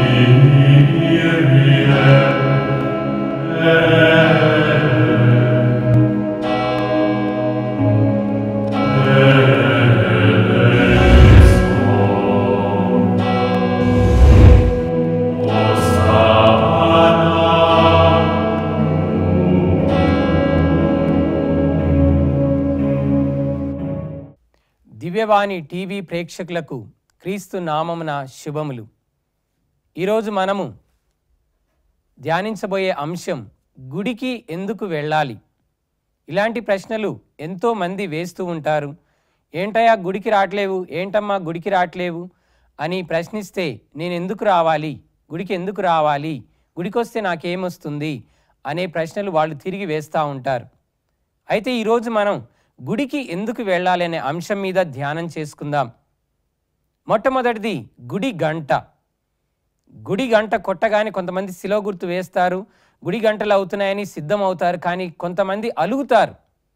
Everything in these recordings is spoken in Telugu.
దివ్యవాణి టీవీ ప్రేక్షకులకు క్రీస్తు నామమున శుభములు ఈరోజు మనము ధ్యానించబోయే అంశం గుడికి ఎందుకు వెళ్ళాలి ఇలాంటి ప్రశ్నలు ఎంతో మంది వేస్తూ ఉంటారు ఏంటయ్యా గుడికి రావట్లేవు ఏంటమ్మా గుడికి రావట్లేవు అని ప్రశ్నిస్తే నేను ఎందుకు రావాలి గుడికి ఎందుకు రావాలి గుడికి వస్తే నాకేమొస్తుంది అనే ప్రశ్నలు వాళ్ళు తిరిగి వేస్తూ ఉంటారు అయితే ఈరోజు మనం గుడికి ఎందుకు వెళ్ళాలి అనే అంశం మీద ధ్యానం చేసుకుందాం మొట్టమొదటిది గుడి గంట గుడి గంట కొట్టగానే కొంతమంది శిలో గుర్తు వేస్తారు గుడి గంటలు అవుతున్నాయని సిద్ధం అవుతారు కానీ కొంతమంది అలుగుతారు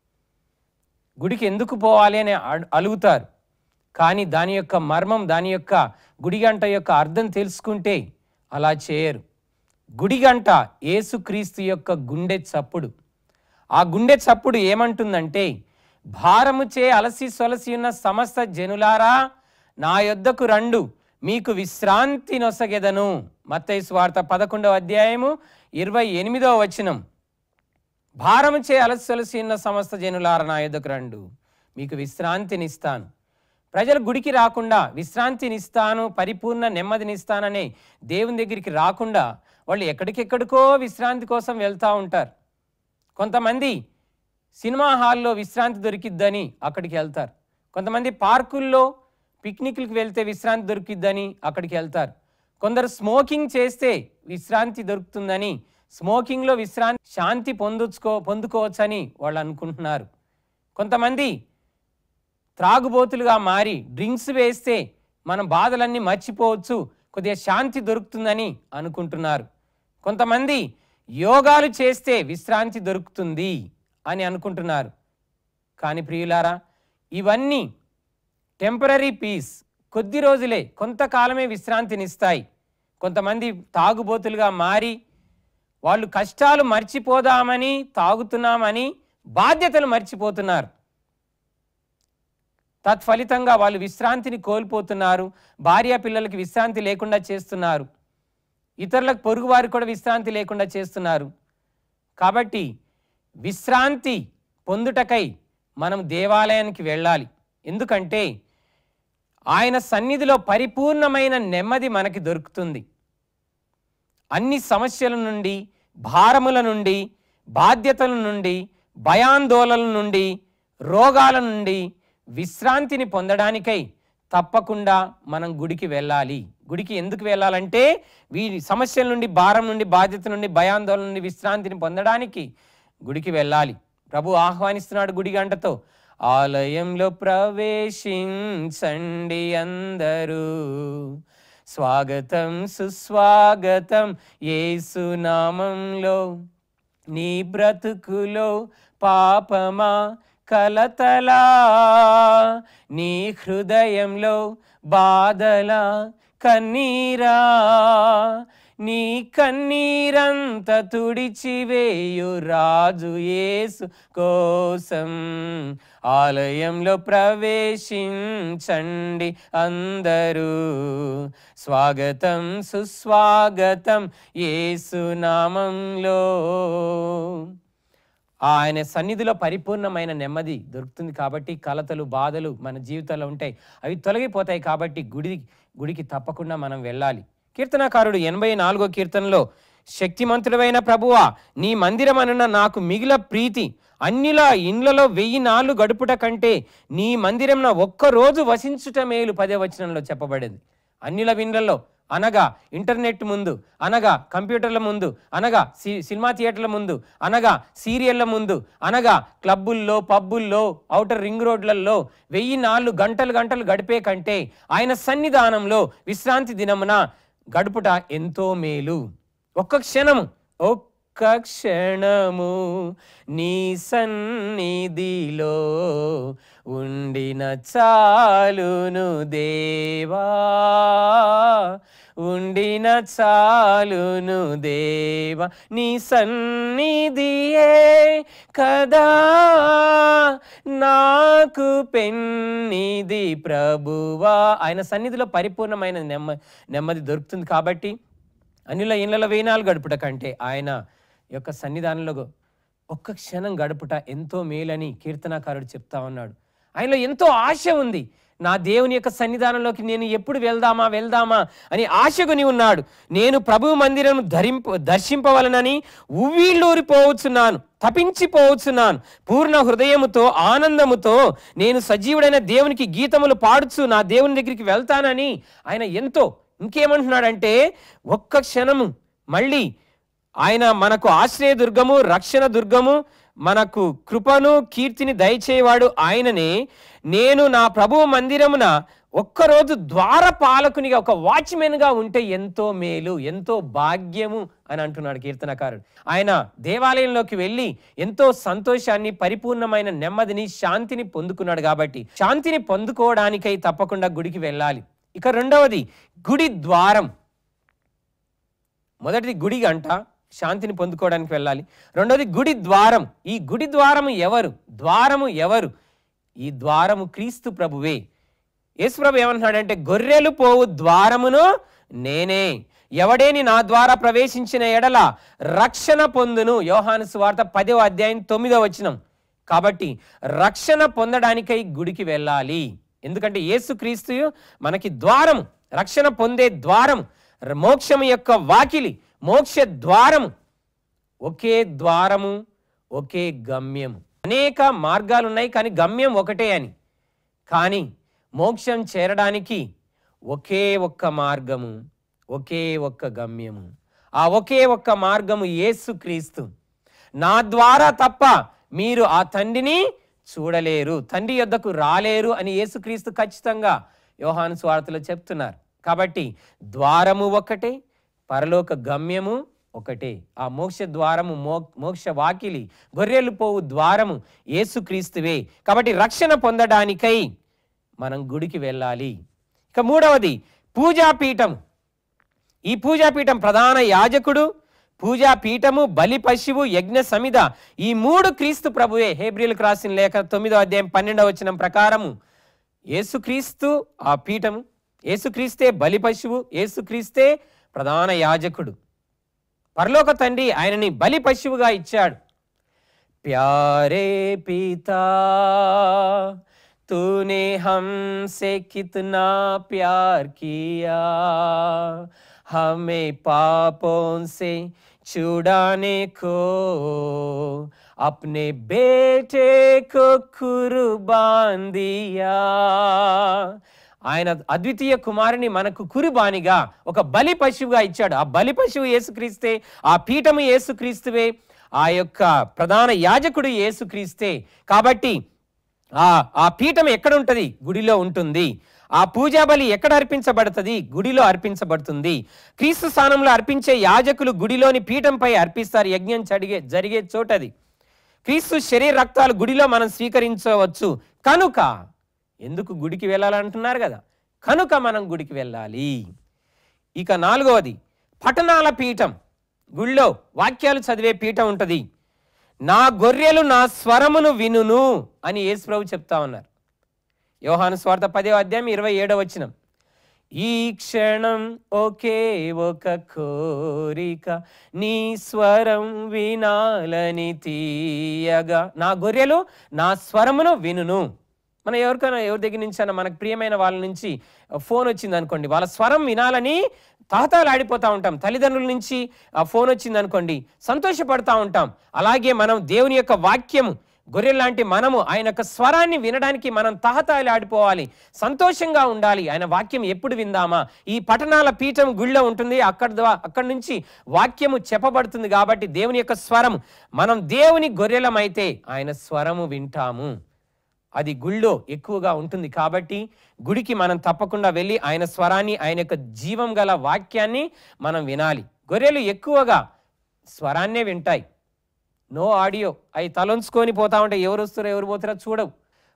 గుడికి ఎందుకు పోవాలి అని అడు- అలుగుతారు కానీ దాని యొక్క మర్మం దాని యొక్క గుడి గంట యొక్క అర్థం తెలుసుకుంటే అలా చేయరు గుడి గంట యేసుక్రీస్తు యొక్క గుండె చప్పుడు ఆ గుండె చప్పుడు ఏమంటుందంటే భారముచే అలసి సొలసి ఉన్న సమస్త జనులారా నా యొద్దకు రండు మీకు విశ్రాంతి నొసగెదను మత్తయి వార్త పదకొండవ అధ్యాయము ఇరవై ఎనిమిదవ వచనం భారముచే అలసి సొలసి ఉన్న సమస్త జనులారా నా యొద్దకు రండు మీకు విశ్రాంతినిస్తాను ప్రజలు గుడికి రాకుండా విశ్రాంతినిస్తాను పరిపూర్ణ నెమ్మదినిస్తాననే దేవుని దగ్గరికి రాకుండా వాళ్ళు ఎక్కడికెక్కడికో విశ్రాంతి కోసం వెళ్తూ ఉంటారు కొంతమంది సినిమా హాల్లో విశ్రాంతి దొరికిద్దని అక్కడికి వెళ్తారు కొంతమంది పార్కుల్లో పిక్నిక్లకు వెళ్తే విశ్రాంతి దొరికిద్దని అక్కడికి వెళ్తారు కొందరు స్మోకింగ్ చేస్తే విశ్రాంతి దొరుకుతుందని స్మోకింగ్లో విశ్రాంతి శాంతి పొందుకో పొందుకోవచ్చని వాళ్ళు అనుకుంటున్నారు కొంతమంది త్రాగుబోతులుగా మారి డ్రింక్స్ వేస్తే మన బాధలన్నీ మర్చిపోవచ్చు కొద్దిగా శాంతి దొరుకుతుందని అనుకుంటున్నారు కొంతమంది యోగాలు చేస్తే విశ్రాంతి దొరుకుతుంది అని అనుకుంటున్నారు కానీ ప్రియులారా ఇవన్నీ టెంపరీ పీస్ కొద్ది రోజులే కొంతకాలమే విశ్రాంతినిస్తాయి కొంతమంది తాగుబోతులుగా మారి వాళ్ళు కష్టాలు మర్చిపోదామని తాగుతున్నామని బాధ్యతలు మర్చిపోతున్నారు తత్ఫలితంగా వాళ్ళు విశ్రాంతిని కోల్పోతున్నారు భార్య పిల్లలకి విశ్రాంతి లేకుండా చేస్తున్నారు ఇతరులకు పొరుగువారు కూడా విశ్రాంతి లేకుండా చేస్తున్నారు కాబట్టి విశ్రాంతి పొందుటకై మనం దేవాలయానికి వెళ్ళాలి ఎందుకంటే ఆయన సన్నిధిలో పరిపూర్ణమైన నెమ్మది మనకి దొరుకుతుంది అన్ని సమస్యల నుండి భారముల నుండి బాధ్యతల నుండి భయాందోళనల నుండి రోగాల నుండి విశ్రాంతిని పొందడానికై తప్పకుండా మనం గుడికి వెళ్ళాలి గుడికి ఎందుకు వెళ్ళాలంటే వీరి సమస్యల నుండి భారం నుండి బాధ్యత నుండి భయాందోళన నుండి విశ్రాంతిని పొందడానికి గుడికి వెళ్ళాలి ప్రభు ఆహ్వానిస్తున్నాడు గుడి గంటతో ఆలయంలో ప్రవేశించండి అందరూ స్వాగతం సుస్వాగతం యేసునామంలో నీ బ్రతుకులో పాపమా కలతలా నీ హృదయంలో బాధలా కన్నీరా నీ కన్నీరంత తుడిచివేయు రాజు యేసు కోసం ఆలయంలో ప్రవేశించండి అందరూ స్వాగతం సుస్వాగతం యేసునామంలో ఆయన సన్నిధిలో పరిపూర్ణమైన నెమ్మది దొరుకుతుంది కాబట్టి కలతలు బాధలు మన జీవితంలో ఉంటాయి అవి తొలగిపోతాయి కాబట్టి గుడి గుడికి తప్పకుండా మనం వెళ్ళాలి కీర్తనాకారుడు ఎనభై నాలుగో కీర్తనలో శక్తిమంతుడమైన ప్రభువా నీ మందిరమనున్న నాకు మిగిల ప్రీతి అన్నిలా ఇండ్లలో వెయ్యి నాళ్ళు గడుపుట కంటే నీ మందిరంన ఒక్క రోజు వసించుట మేలు పదే వచనంలో చెప్పబడింది అన్నిల విండ్లలో అనగా ఇంటర్నెట్ ముందు అనగా కంప్యూటర్ల ముందు అనగా సి సినిమా థియేటర్ల ముందు అనగా సీరియళ్ల ముందు అనగా క్లబ్బుల్లో పబ్బుల్లో ఔటర్ రింగ్ రోడ్లలో వెయ్యి నాలుగు గంటలు గంటలు గడిపే కంటే ఆయన సన్నిధానంలో విశ్రాంతి దినమున గడుపుట ఎంతో మేలు ఒక్క క్షణము ఒక్క క్షణము నీ సన్నిధిలో ఉండిన చాలును దేవా ఉండిన చాలును దేవా నీ సన్నిధియే కదా నాకు పెన్నిది ప్రభువా ఆయన సన్నిధిలో పరిపూర్ణమైన నెమ్మ నెమ్మది దొరుకుతుంది కాబట్టి అన్నిల ఇళ్ళలో వేనాలు గడుపుట కంటే ఆయన యొక్క సన్నిధానంలో ఒక్క క్షణం గడుపుట ఎంతో మేలని కీర్తనాకారుడు చెప్తా ఉన్నాడు ఆయనలో ఎంతో ఆశ ఉంది నా దేవుని యొక్క సన్నిధానంలోకి నేను ఎప్పుడు వెళ్దామా వెళ్దామా అని ఆశగుని ఉన్నాడు నేను ప్రభు మందిరం ధరింప దర్శింపవలనని ఉవ్విళ్ళూరిపోవచ్చున్నాను తపించిపోవచ్చున్నాను పూర్ణ హృదయముతో ఆనందముతో నేను సజీవుడైన దేవునికి గీతములు పాడుచు నా దేవుని దగ్గరికి వెళ్తానని ఆయన ఎంతో ఇంకేమంటున్నాడంటే ఒక్క క్షణము మళ్ళీ ఆయన మనకు ఆశ్రయ దుర్గము రక్షణ దుర్గము మనకు కృపను కీర్తిని దయచేవాడు ఆయననే నేను నా ప్రభువు మందిరమున ఒక్కరోజు ద్వార పాలకునిగా ఒక వాచ్మెన్గా ఉంటే ఎంతో మేలు ఎంతో భాగ్యము అని అంటున్నాడు కీర్తనకారుడు ఆయన దేవాలయంలోకి వెళ్ళి ఎంతో సంతోషాన్ని పరిపూర్ణమైన నెమ్మదిని శాంతిని పొందుకున్నాడు కాబట్టి శాంతిని పొందుకోవడానికై తప్పకుండా గుడికి వెళ్ళాలి ఇక రెండవది గుడి ద్వారం మొదటిది గుడి గంట శాంతిని పొందుకోవడానికి వెళ్ళాలి రెండోది గుడి ద్వారం ఈ గుడి ద్వారము ఎవరు ద్వారము ఎవరు ఈ ద్వారము క్రీస్తు ప్రభువే యేసుప్రభు ఏమంటున్నాడంటే గొర్రెలు పోవు ద్వారమును నేనే ఎవడేని నా ద్వారా ప్రవేశించిన ఎడల రక్షణ పొందును యోహాను సువార్త పదో అధ్యాయం తొమ్మిదో వచనం కాబట్టి రక్షణ పొందడానికై గుడికి వెళ్ళాలి ఎందుకంటే యేసుక్రీస్తు మనకి ద్వారము రక్షణ పొందే ద్వారం మోక్షము యొక్క వాకిలి మోక్ష ద్వారము ఒకే ద్వారము ఒకే గమ్యము అనేక మార్గాలు ఉన్నాయి కానీ గమ్యం ఒకటే అని కానీ మోక్షం చేరడానికి ఒకే ఒక్క మార్గము ఒకే ఒక్క గమ్యము ఆ ఒకే ఒక్క మార్గము యేసుక్రీస్తు నా ద్వారా తప్ప మీరు ఆ తండ్రిని చూడలేరు తండ్రి యొద్దకు రాలేరు అని యేసుక్రీస్తు ఖచ్చితంగా యోహాను స్వార్థలో చెప్తున్నారు కాబట్టి ద్వారము ఒకటే పరలోక గమ్యము ఒకటే ఆ మోక్ష ద్వారము మో మోక్ష వాకిలి గొర్రెలు పోవు ద్వారము యేసుక్రీస్తువే కాబట్టి రక్షణ పొందడానికై మనం గుడికి వెళ్ళాలి ఇక మూడవది పూజాపీఠం ఈ పూజాపీఠం ప్రధాన యాజకుడు పూజాపీఠము బలి పశువు యజ్ఞ సమిద ఈ మూడు క్రీస్తు ప్రభువే హేబ్రిలకు రాసిన లేఖ తొమ్మిదో అధ్యాయం పన్నెండవ వచనం ప్రకారము యేసుక్రీస్తు ఆ పీఠము యేసుక్రీస్తే బలి పశువు యేసుక్రీస్తే ప్రధాన యాజకుడు పరలోక తండ్రి ఆయనని బలి పశువుగా ఇచ్చాడు ప్యారే పితా तूने हमसे कितना प्यार किया हमें पापों से छुड़ाने को अपने बेटे को कुर्बान दिया ఆయన అద్వితీయ కుమారుని మనకు కురుబానిగా ఒక బలి పశువుగా ఇచ్చాడు ఆ బలి పశువు యేసుక్రీస్తే ఆ పీఠము యేసుక్రీస్తువే ఆ యొక్క ప్రధాన యాజకుడు యేసుక్రీస్తే కాబట్టి ఆ ఆ పీఠం ఎక్కడ ఉంటుంది గుడిలో ఉంటుంది ఆ పూజా బలి ఎక్కడ అర్పించబడుతుంది గుడిలో అర్పించబడుతుంది క్రీస్తు స్థానంలో అర్పించే యాజకులు గుడిలోని పీఠంపై అర్పిస్తారు యజ్ఞం జరిగే జరిగే చోటది క్రీస్తు శరీర రక్తాలు గుడిలో మనం స్వీకరించవచ్చు కనుక ఎందుకు గుడికి వెళ్ళాలంటున్నారు కదా కనుక మనం గుడికి వెళ్ళాలి ఇక నాలుగవది పట్టణాల పీఠం గుళ్ళో వాక్యాలు చదివే పీఠం ఉంటుంది నా గొర్రెలు నా స్వరమును వినును అని యేసు ప్రభు చెప్తా ఉన్నారు యోహాను స్వార్థ పదే అధ్యాయం ఇరవై ఏడవ వచనం ఈ క్షణం ఒకే ఒక కోరిక నీ స్వరం వినాలని తీయగా నా గొర్రెలు నా స్వరమును వినును మన ఎవరికైనా ఎవరి దగ్గర నుంచి అయినా మనకు ప్రియమైన వాళ్ళ నుంచి ఫోన్ వచ్చింది అనుకోండి వాళ్ళ స్వరం వినాలని తాతాలు ఆడిపోతూ ఉంటాం తల్లిదండ్రుల నుంచి ఆ ఫోన్ వచ్చింది అనుకోండి సంతోషపడతా ఉంటాం అలాగే మనం దేవుని యొక్క వాక్యము గొర్రె లాంటి మనము ఆయన యొక్క స్వరాన్ని వినడానికి మనం తహతాలు ఆడిపోవాలి సంతోషంగా ఉండాలి ఆయన వాక్యం ఎప్పుడు విందామా ఈ పట్టణాల పీఠం గుళ్ళో ఉంటుంది అక్కడ ద్వా- అక్కడి నుంచి వాక్యము చెప్పబడుతుంది కాబట్టి దేవుని యొక్క స్వరం మనం దేవుని గొర్రెలమైతే ఆయన స్వరము వింటాము అది గుళ్ళో ఎక్కువగా ఉంటుంది కాబట్టి గుడికి మనం తప్పకుండా వెళ్ళి ఆయన స్వరాన్ని ఆయన యొక్క జీవం గల వాక్యాన్ని మనం వినాలి గొర్రెలు ఎక్కువగా స్వరాన్నే వింటాయి నో ఆడియో అవి తలొంచుకొని పోతా ఉంటే ఎవరు వస్తారో ఎవరు పోతారో చూడవు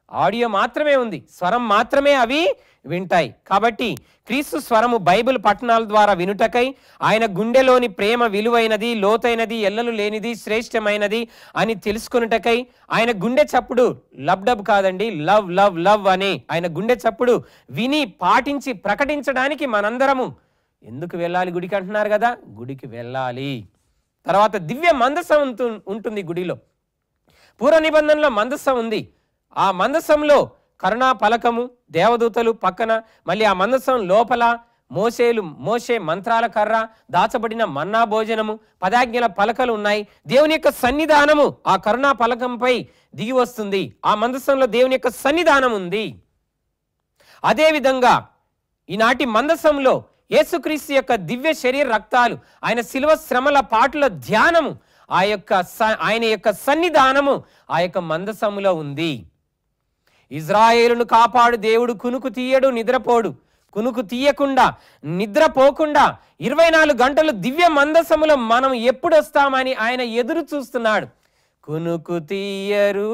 ఆడియో మాత్రమే ఉంది స్వరం మాత్రమే అవి వింటాయి కాబట్టి క్రీస్తు స్వరము బైబిల్ పట్టణాల ద్వారా వినుటకై ఆయన గుండెలోని ప్రేమ విలువైనది లోతైనది ఎల్లలు లేనిది శ్రేష్టమైనది అని తెలుసుకొనుటకై ఆయన గుండె చప్పుడు లబ్ డబ్ కాదండి లవ్ లవ్ లవ్ అనే ఆయన గుండె చప్పుడు విని పాటించి ప్రకటించడానికి మనందరము ఎందుకు వెళ్ళాలి గుడికి అంటున్నారు కదా గుడికి వెళ్ళాలి తర్వాత దివ్య మందసం ఉంటు- ఉంటుంది గుడిలో పూర్వ నిబంధనలో మందసం ఉంది ఆ మందసంలో కరుణా పలకము దేవదూతలు పక్కన మళ్ళీ ఆ మందసం లోపల మోసేలు మోసే మంత్రాల కర్ర దాచబడిన మన్నా భోజనము పదాజ్ఞల పలకలు ఉన్నాయి దేవుని యొక్క సన్నిధానము ఆ కరుణా పలకంపై దిగి వస్తుంది ఆ మందసంలో దేవుని యొక్క సన్నిధానం ఉంది అదేవిధంగా ఈనాటి మందసంలో యేసుక్రీస్తు యొక్క దివ్య శరీర రక్తాలు ఆయన శిలువ శ్రమల పాటుల ధ్యానము ఆ యొక్క స- ఆయన యొక్క సన్నిధానము ఆ యొక్క మందసములో ఉంది ఇజ్రాయేలును కాపాడు దేవుడు కునుకు తీయడు నిద్రపోడు కునుకు తీయకుండా నిద్రపోకుండా ఇరవై నాలుగు గంటలు దివ్య మందసములో మనం ఎప్పుడు వస్తామని ఆయన ఎదురు చూస్తున్నాడు కునుకు తీయరు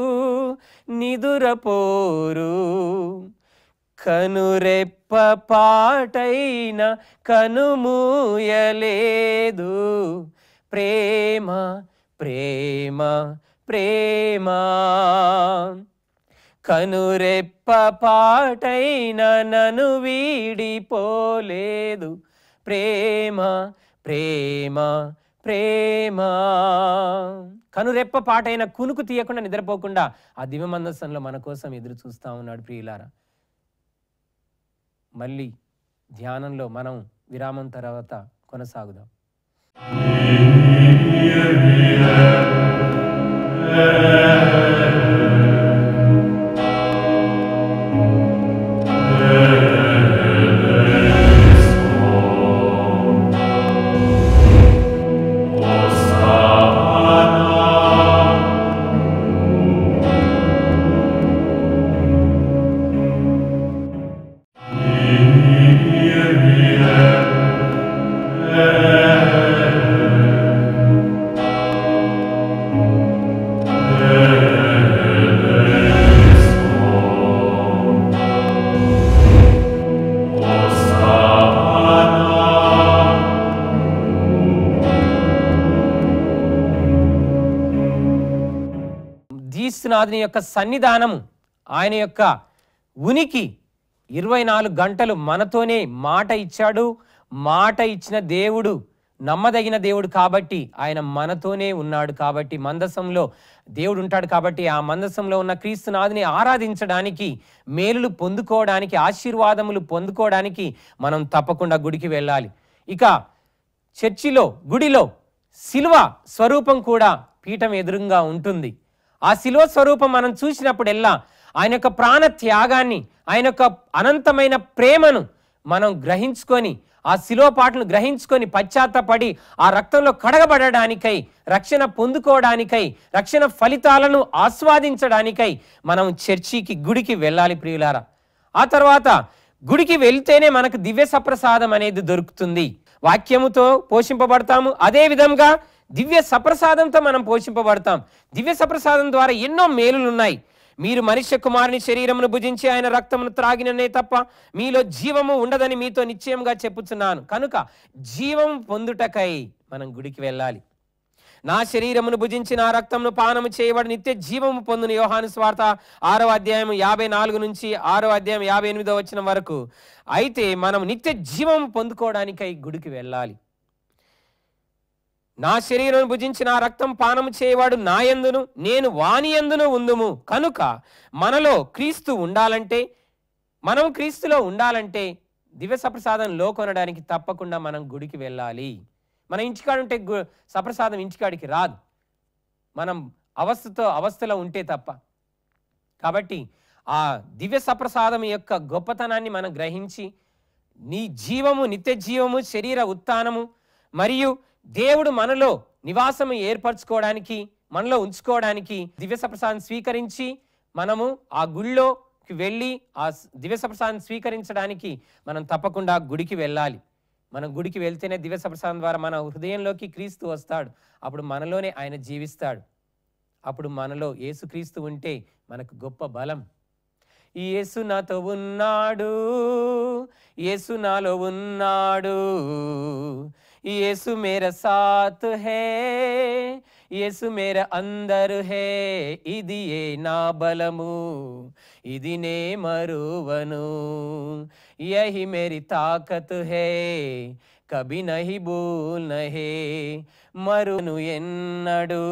నిదురపోరు కనురెప్ప పాటైన కనుమూయలేదు ప్రేమ ప్రేమ ప్రేమ కనురెప్ప పాటైన నను వీడిపోలేదు ప్రేమ ప్రేమ ప్రేమ కనురెప్ప పాటైన కునుకు తీయకుండా నిద్రపోకుండా ఆ దివ్య మందస్సంలో మన కోసం ఎదురు చూస్తా ఉన్నాడు ప్రియులారా మళ్ళీ ధ్యానంలో మనం విరామం తర్వాత కొనసాగుదాం జీస్తునాథుని యొక్క సన్నిధానము ఆయన యొక్క ఉనికి ఇరవై నాలుగు గంటలు మనతోనే మాట ఇచ్చాడు మాట ఇచ్చిన దేవుడు నమ్మదగిన దేవుడు కాబట్టి ఆయన మనతోనే ఉన్నాడు కాబట్టి మందసంలో దేవుడు ఉంటాడు కాబట్టి ఆ మందసంలో ఉన్న క్రీస్తునాథుని ఆరాధించడానికి మేలులు పొందుకోవడానికి ఆశీర్వాదములు పొందుకోవడానికి మనం తప్పకుండా గుడికి వెళ్ళాలి ఇక చర్చిలో గుడిలో శిలువ స్వరూపం కూడా పీఠం ఎదురుగా ఉంటుంది ఆ శిలువ స్వరూపం మనం చూసినప్పుడెల్లా ఆయన యొక్క ప్రాణ త్యాగాన్ని ఆయన యొక్క అనంతమైన ప్రేమను మనం గ్రహించుకొని ఆ శిలువ పాటను గ్రహించుకొని పశ్చాత్తపడి ఆ రక్తంలో కడగబడడానికై రక్షణ పొందుకోవడానికై రక్షణ ఫలితాలను ఆస్వాదించడానికై మనం చర్చికి గుడికి వెళ్ళాలి ప్రియులారా ఆ తర్వాత గుడికి వెళ్తేనే మనకు దివ్య సప్రసాదం అనేది దొరుకుతుంది వాక్యముతో పోషింపబడతాము అదే విధంగా దివ్య సప్రసాదంతో మనం పోషింపబడతాం దివ్య సప్రసాదం ద్వారా ఎన్నో మేలులు ఉన్నాయి మీరు మనుష్య కుమారుని శరీరమును భుజించి ఆయన రక్తమును త్రాగిననే తప్ప మీలో జీవము ఉండదని మీతో నిశ్చయంగా చెప్పుచున్నాను కనుక జీవం పొందుటకై మనం గుడికి వెళ్ళాలి నా శరీరమును భుజించి నా రక్తమును పానము చేయబడి నిత్య జీవము పొందును యోహాను స్వార్త ఆరో అధ్యాయం యాభై నాలుగు నుంచి ఆరో అధ్యాయం యాభై ఎనిమిదో వచ్చిన వరకు అయితే మనం నిత్య జీవము పొందుకోవడానికై గుడికి వెళ్ళాలి నా శరీరం భుజించి నా రక్తం పానము చేయవాడు నా యందును నేను వాని యందును ఉందుము కనుక మనలో క్రీస్తు ఉండాలంటే మనం క్రీస్తులో ఉండాలంటే దివ్య సప్రసాదం కొనడానికి తప్పకుండా మనం గుడికి వెళ్ళాలి మన ఇంటికాడ ఉంటే గు- సప్రసాదం ఇంటికాడికి రాదు మనం అవస్థతో అవస్థలో ఉంటే తప్ప కాబట్టి ఆ దివ్య సప్రసాదం యొక్క గొప్పతనాన్ని మనం గ్రహించి నీ జీవము నిత్య జీవము శరీర ఉత్థానము మరియు దేవుడు మనలో నివాసము ఏర్పరచుకోవడానికి మనలో ఉంచుకోవడానికి దివ్య సప్రసాదం స్వీకరించి మనము ఆ గుళ్ళోకి వెళ్ళి ఆ స్- దివ్య సప్రసాదం స్వీకరించడానికి మనం తప్పకుండా గుడికి వెళ్ళాలి మనం గుడికి వెళ్తేనే దివ్య సప్రసాదం ద్వారా మన హృదయంలోకి క్రీస్తు వస్తాడు అప్పుడు మనలోనే ఆయన జీవిస్తాడు అప్పుడు మనలో యేసుక్రీస్తు ఉంటే మనకు గొప్ప బలం యేసు నాతో ఉన్నాడు యేసు నాలో ఉన్నాడు యేసు మేర సాత్ హే యేసు మేర అందరు హే ఇది ఏ నా బలము ఇది నే మరువను యహి మేరి తాకత్ హే కభి నహి భూల్ నహే మరును ఎన్నడు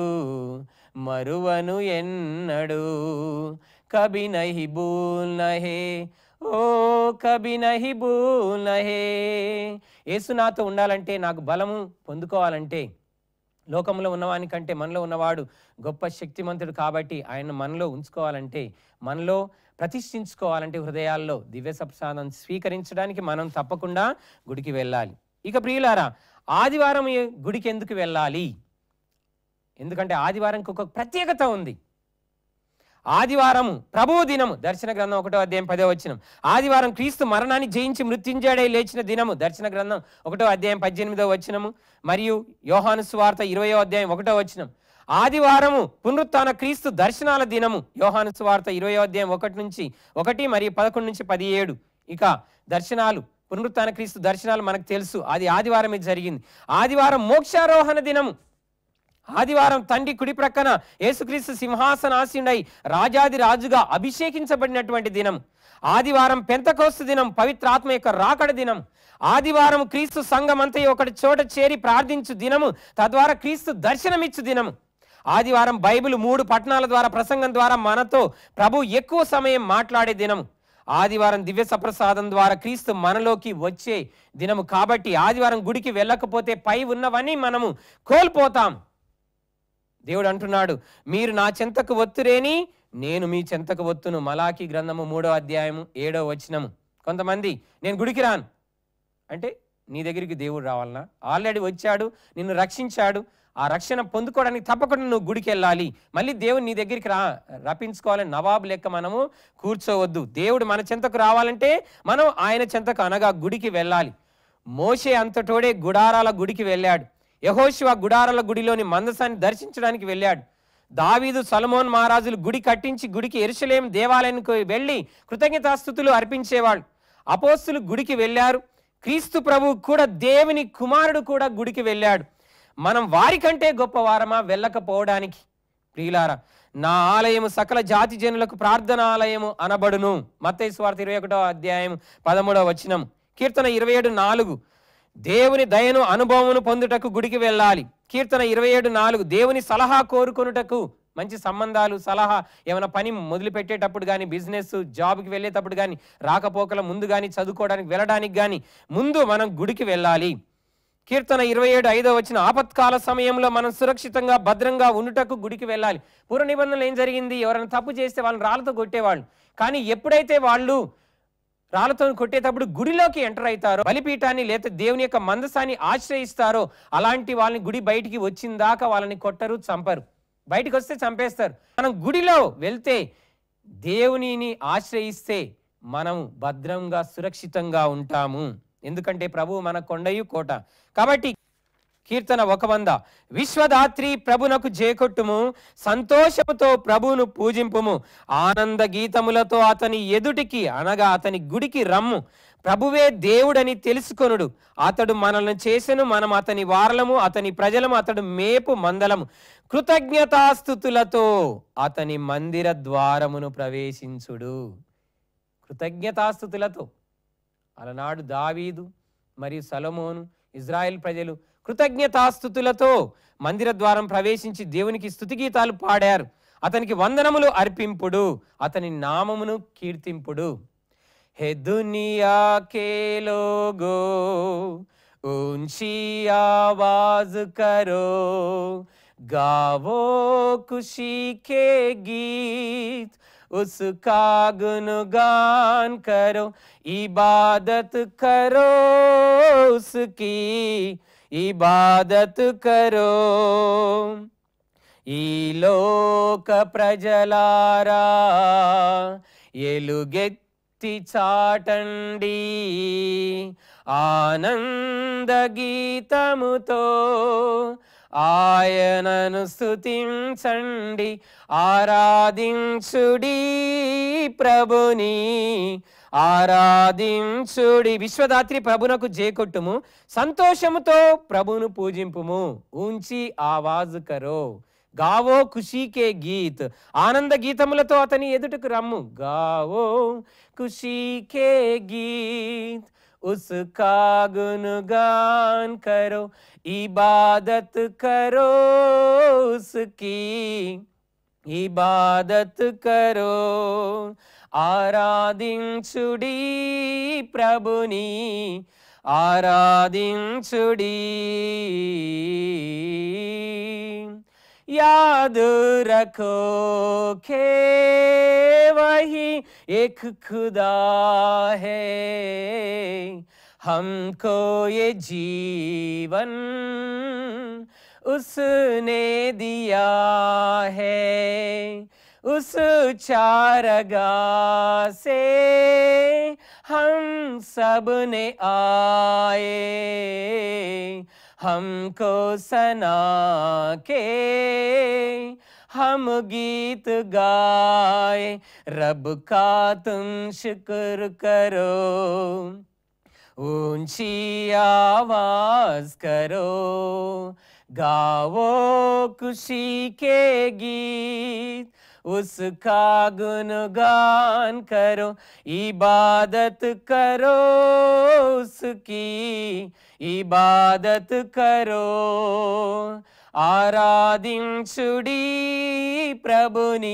మరువను ఎన్నడు కభి నహి భూల్ నహే ఓ కభి నహి భూల్ నహే యేసు నాతో ఉండాలంటే నాకు బలము పొందుకోవాలంటే లోకంలో ఉన్నవానికంటే మనలో ఉన్నవాడు గొప్ప శక్తిమంతుడు కాబట్టి ఆయన మనలో ఉంచుకోవాలంటే మనలో ప్రతిష్ఠించుకోవాలంటే హృదయాల్లో దివ్య సప్రసాదం స్వీకరించడానికి మనం తప్పకుండా గుడికి వెళ్ళాలి ఇక ప్రియులారా ఆదివారం ఈ గుడికి ఎందుకు వెళ్ళాలి ఎందుకంటే ఆదివారంకి ఒక ప్రత్యేకత ఉంది ఆదివారము ప్రభువు దినము దర్శన గ్రంథం ఒకటో అధ్యాయం పదో వచ్చినం ఆదివారం క్రీస్తు మరణాన్ని జయించి మృత్యుంజయుడై లేచిన దినము దర్శన గ్రంథం ఒకటో అధ్యాయం పద్దెనిమిదో వచ్చినము మరియు యోహాను సువార్త ఇరవయో అధ్యాయం ఒకటో వచ్చినం ఆదివారము పునరుత్థాన క్రీస్తు దర్శనాల దినము యోహాను సువార్త ఇరవయో అధ్యాయం ఒకటి నుంచి ఒకటి మరియు పదకొండు నుంచి పదిహేడు ఇక దర్శనాలు పునరుత్థాన క్రీస్తు దర్శనాలు మనకు తెలుసు అది ఆదివారమే జరిగింది ఆదివారం మోక్షారోహణ దినము ఆదివారం తండ్రి కుడి ప్రక్కన యేసుక్రీస్తు సింహాసనాసీనుడై రాజాది రాజుగా అభిషేకించబడినటువంటి దినం ఆదివారం పెంతకోస్తు దినం పవిత్రాత్మ యొక్క రాకడ దినం ఆదివారం క్రీస్తు సంఘమంతయు ఒకటి చోట చేరి ప్రార్థించు దినము తద్వారా క్రీస్తు దర్శనమిచ్చు దినము ఆదివారం బైబిల్ మూడు పట్టణాల ద్వారా ప్రసంగం ద్వారా మనతో ప్రభు ఎక్కువ సమయం మాట్లాడే దినము ఆదివారం దివ్య సప్రసాదం ద్వారా క్రీస్తు మనలోకి వచ్చే దినము కాబట్టి ఆదివారం గుడికి వెళ్ళకపోతే పై ఉన్నవన్నీ మనము కోల్పోతాం దేవుడు అంటున్నాడు మీరు నా చెంతకు ఒత్తురేని నేను మీ చెంతకు ఒత్తును మలాకి గ్రంథము మూడో అధ్యాయము ఏడో వచనము కొంతమంది నేను గుడికి రాను అంటే నీ దగ్గరికి దేవుడు రావాలనా ఆల్రెడీ వచ్చాడు నిన్ను రక్షించాడు ఆ రక్షణ పొందుకోవడానికి తప్పకుండా నువ్వు గుడికి వెళ్ళాలి మళ్ళీ దేవుడు నీ దగ్గరికి రా రప్పించుకోవాలని నవాబు లెక్క మనము కూర్చోవద్దు దేవుడు మన చెంతకు రావాలంటే మనం ఆయన చెంతకు అనగా గుడికి వెళ్ళాలి మోషే అంతటోడే గుడారాల గుడికి వెళ్ళాడు యహోశివ గుడారాల గుడిలోని మందసాన్ని దర్శించడానికి వెళ్ళాడు దావీదు సలమోన్ మహారాజులు గుడి కట్టించి గుడికి ఎరుసలేం దేవాలయానికి వెళ్ళి కృతజ్ఞతాస్థుతులు అర్పించేవాళ్ళు అపోస్తులు గుడికి వెళ్ళారు క్రీస్తు ప్రభు కూడా దేవుని కుమారుడు కూడా గుడికి వెళ్ళాడు మనం వారికంటే గొప్ప వారమా వెళ్ళకపోవడానికి ప్రియులారా నా ఆలయము సకల జాతి జనులకు ప్రార్థన ఆలయము అనబడును మత్తయి స్వార్థ ఇరవై ఒకటో అధ్యాయం పదమూడవ వచనం కీర్తన ఇరవై ఏడు నాలుగు దేవుని దయను అనుభవమును పొందుటకు గుడికి వెళ్ళాలి కీర్తన ఇరవై ఏడు నాలుగు దేవుని సలహా కోరుకొనుటకు మంచి సంబంధాలు సలహా ఏమైనా పని మొదలు పెట్టేటప్పుడు కానీ బిజినెస్ జాబ్కి వెళ్ళేటప్పుడు కానీ రాకపోకల ముందు కానీ చదువుకోవడానికి వెళ్ళడానికి కానీ ముందు మనం గుడికి వెళ్ళాలి కీర్తన ఇరవై ఏడు ఐదో వచ్చిన ఆపత్కాల సమయంలో మనం సురక్షితంగా భద్రంగా ఉండుటకు గుడికి వెళ్ళాలి పూర్వ నిబంధనలు ఏం జరిగింది ఎవరైనా తప్పు చేస్తే వాళ్ళని రాళ్ళతో కొట్టేవాళ్ళు కానీ ఎప్పుడైతే వాళ్ళు రాళ్ళతో కొట్టేటప్పుడు గుడిలోకి ఎంటర్ అవుతారో బలిపీఠాన్ని లేదా దేవుని యొక్క మందసాన్ని ఆశ్రయిస్తారో అలాంటి వాళ్ళని గుడి బయటికి వచ్చిన దాకా వాళ్ళని కొట్టరు చంపరు బయటికి వస్తే చంపేస్తారు మనం గుడిలో వెళ్తే దేవునిని ఆశ్రయిస్తే మనం భద్రంగా సురక్షితంగా ఉంటాము ఎందుకంటే ప్రభువు మన కొండయు కోట కాబట్టి కీర్తన ఒక వంద విశ్వదాత్రి ప్రభునకు జేకొట్టుము సంతోషముతో ప్రభువును పూజింపుము ఆనంద గీతములతో అతని ఎదుటికి అనగా అతని గుడికి రమ్ము ప్రభువే దేవుడని తెలుసుకొనుడు అతడు మనల్ని చేసెను మనం అతని వారలము అతని ప్రజలము అతడు మేపు మందలము కృతజ్ఞతాస్థుతులతో అతని మందిర ద్వారమును ప్రవేశించుడు కృతజ్ఞతాస్థుతులతో అలనాడు దావీదు మరియు సలమోను ఇజ్రాయెల్ ప్రజలు కృతజ్ఞతాస్థుతులతో మందిర ద్వారం ప్రవేశించి దేవునికి స్తుతిగీతాలు పాడారు అతనికి వందనములు అర్పింపుడు అతని నామమును కీర్తింపుడు హే దునియా కే లోగో ऊंची आवाज करो गावो खुशी के गीत उसका गुणगान करो इबादत करो उसकी इबादत करो ఈ లోక ప్రజలారా ఎలుగెత్తి చాటండి ఆనంద గీతముతో ఆయనను స్తుతించండి ఆరాధించుడి ప్రభుని ఆరాధించుడి విశ్వదాత్రి ప్రభునకు జేకొట్టుము సంతోషముతో ప్రభును పూజింపుము ఉంచి ఆవాజ్ కరో గావో ఖుషీకే గీత్ ఆనంద గీతములతో అతని ఎదుటకు రమ్ము గావో ఖుషీకే గీత్ उसका गुनगान करो इबादत करो उसकी ఇబాదత్ కరో ఆరాధించుడి ప్రభుని ఆరాధించుడి याद रखो के वही एक खुदा है हमको ये जीवन उसने दिया है उस चारगा से हम सब ने आए हमको सना के हम गीत गाए रब का तुम शुक्र करो ऊंची आवाज करो गाओ खुशी के गीत उसका गुणगान करो इबादत करो उसकी इबादत करो ఆరాధించుడి ప్రభుని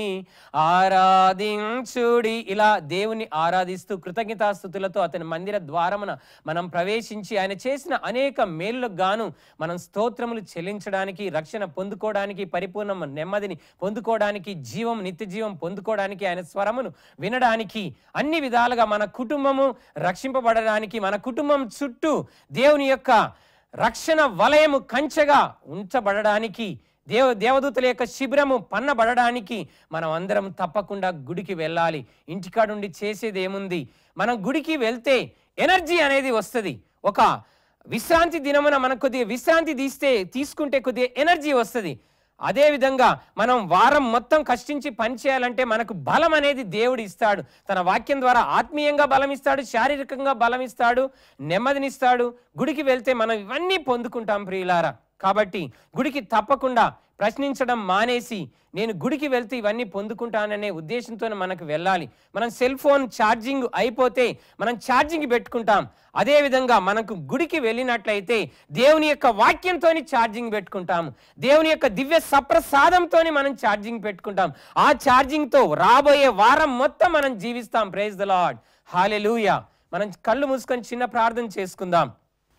ఆరాధించుడి ఇలా దేవుని ఆరాధిస్తూ కృతజ్ఞతాస్థుతులతో అతని మందిర ద్వారమున మనం ప్రవేశించి ఆయన చేసిన అనేక మేలులకు గాను మనం స్తోత్రములు చెల్లించడానికి రక్షణ పొందుకోవడానికి పరిపూర్ణ నెమ్మదిని పొందుకోవడానికి జీవం నిత్య జీవం పొందుకోవడానికి ఆయన స్వరమును వినడానికి అన్ని విధాలుగా మన కుటుంబము రక్షింపబడడానికి మన కుటుంబం చుట్టూ దేవుని యొక్క రక్షణ వలయము కంచెగా ఉంచబడడానికి దేవ దేవదూతల యొక్క శిబిరము పన్నబడడానికి మనం అందరం తప్పకుండా గుడికి వెళ్ళాలి ఇంటికాడుండి చేసేది ఏముంది మనం గుడికి వెళ్తే ఎనర్జీ అనేది వస్తుంది ఒక విశ్రాంతి దినమున మనకు కొద్దిగా విశ్రాంతి తీస్తే తీసుకుంటే కొద్దిగా ఎనర్జీ వస్తుంది అదే విధంగా మనం వారం మొత్తం కష్టించి పని చేయాలంటే మనకు బలం అనేది దేవుడు ఇస్తాడు తన వాక్యం ద్వారా ఆత్మీయంగా బలం ఇస్తాడు శారీరకంగా బలం ఇస్తాడు నెమ్మదినిస్తాడు గుడికి వెళ్తే మనం ఇవన్నీ పొందుకుంటాం ప్రియులారా కాబట్టి గుడికి తప్పకుండా ప్రశ్నించడం మానేసి నేను గుడికి వెళ్తే ఇవన్నీ పొందుకుంటాననే ఉద్దేశంతో మనకు వెళ్ళాలి మనం సెల్ ఫోన్ ఛార్జింగ్ అయిపోతే మనం ఛార్జింగ్ పెట్టుకుంటాం అదే విధంగా మనకు గుడికి వెళ్ళినట్లయితే దేవుని యొక్క వాక్యంతో ఛార్జింగ్ పెట్టుకుంటాము దేవుని యొక్క దివ్య సప్రసాదంతో మనం ఛార్జింగ్ పెట్టుకుంటాం ఆ ఛార్జింగ్తో రాబోయే వారం మొత్తం మనం జీవిస్తాం ప్రైజ్ ద లాడ్ హాలెలూయా మనం కళ్ళు మూసుకొని చిన్న ప్రార్థన చేసుకుందాం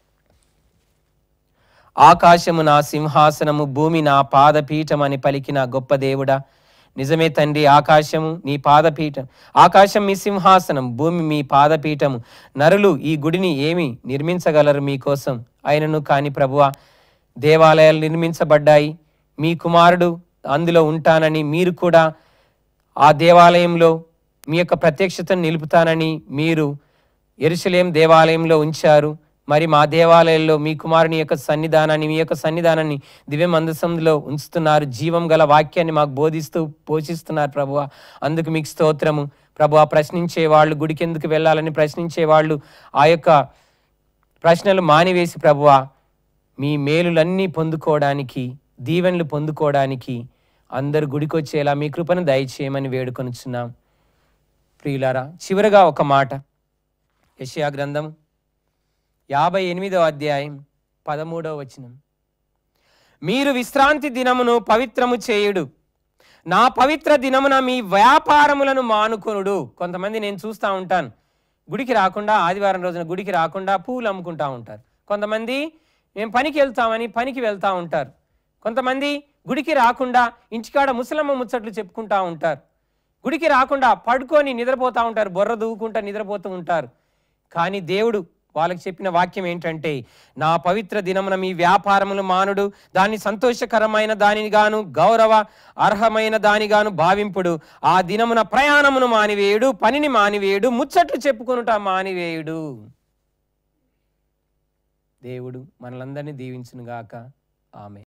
ఆకాశము నా సింహాసనము భూమి నా పాదపీఠం అని పలికిన గొప్ప దేవుడా నిజమే తండ్రి ఆకాశము నీ పాదపీఠం ఆకాశం మీ సింహాసనం భూమి మీ పాదపీఠము నరులు ఈ గుడిని ఏమి నిర్మించగలరు మీకోసం అయినను కాని ప్రభువా దేవాలయాలు నిర్మించబడ్డాయి మీ కుమారుడు అందులో ఉంటానని మీరు కూడా ఆ దేవాలయంలో మీ యొక్క ప్రత్యక్షతను నిలుపుతానని మీరు ఎరుసలేం దేవాలయంలో ఉంచారు మరి మా దేవాలయంలో మీ కుమారుని యొక్క సన్నిధానాన్ని మీ యొక్క సన్నిధానాన్ని దివ్య మందసంలో ఉంచుతున్నారు జీవం గల వాక్యాన్ని మాకు బోధిస్తూ పోషిస్తున్నారు ప్రభువ అందుకు మీకు స్తోత్రము ప్రభువ ప్రశ్నించే వాళ్ళు గుడికి ఎందుకు వెళ్ళాలని ప్రశ్నించే వాళ్ళు ఆ యొక్క ప్రశ్నలు మానివేసి ప్రభువ మీ మేలులన్నీ పొందుకోవడానికి దీవెనలు పొందుకోవడానికి అందరు గుడికొచ్చేలా మీ కృపను దయచేయమని వేడుకొనుచున్నాం ప్రియులారా చివరగా ఒక మాట యెషయా గ్రంథం యాభై ఎనిమిదవ అధ్యాయం పదమూడవ వచనం మీరు విశ్రాంతి దినమును పవిత్రము చేయుడు నా పవిత్ర దినమున మీ వ్యాపారములను మానుకొనుడు కొంతమంది నేను చూస్తూ ఉంటాను గుడికి రాకుండా ఆదివారం రోజున గుడికి రాకుండా పూలు అమ్ముకుంటా ఉంటారు కొంతమంది మేము పనికి వెళ్తామని పనికి వెళ్తూ ఉంటారు కొంతమంది గుడికి రాకుండా ఇంటికాడ ముసలమ్మ ముచ్చట్లు చెప్పుకుంటా ఉంటారు గుడికి రాకుండా పడుకొని నిద్రపోతూ ఉంటారు బొర్ర దూకుంటా నిద్రపోతూ ఉంటారు కానీ దేవుడు వాళ్ళకి చెప్పిన వాక్యం ఏంటంటే నా పవిత్ర దినమున మీ వ్యాపారములు మానుడు దాన్ని సంతోషకరమైన దానిని గాను గౌరవ అర్హమైన దానిగాను భావింపుడు ఆ దినమున ప్రయాణమును మానివేయుడు పనిని మానివేయుడు ముచ్చట్లు చెప్పుకొనుట మానివేయుడు దేవుడు మనలందరినీ దీవించునుగాక ఆమె